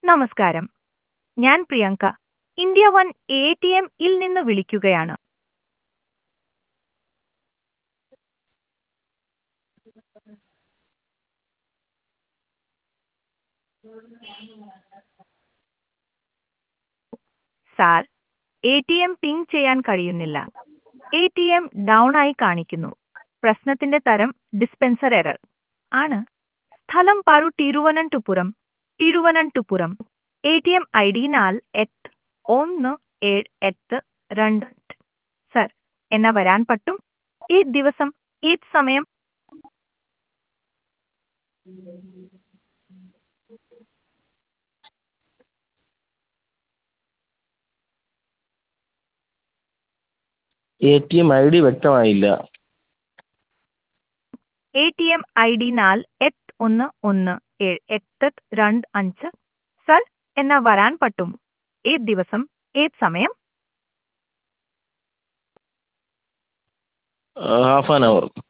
നമസ്കാരം ഞാൻ Priyanka India one A T M ഇൽ നിന്ന് വിളിക്കുകയാണ് sir A T M ping ചെയ്യാൻ കഴിയുന്നില്ല എ ടി എം ഡൗൺ ആയി കാണിക്കുന്നു പ്രശ്നത്തിന്റെ തരം ഡിസ്പെൻസർ എറർ ആണ് സ്ഥലം പാറു Thiruvananthapuram Thiruvananthapuram A T M I D നാല് എട്ട് ഒന്ന് ഏഴ് എട്ട് രണ്ട് സർ എന്നാ വരാൻ പറ്റും ഈ ദിവസം ഈ സമയം A T M I D വ്യക്തമായില്ല A T M I D നാല് എട്ട് ഒന്ന് ഒന്ന് ഏഴ് എട്ട് രണ്ട് അഞ്ച് സർ എന്നാ വരാൻ പറ്റും ഏത് ദിവസം ഏത് സമയം ഹാഫ് ആൻ അവർ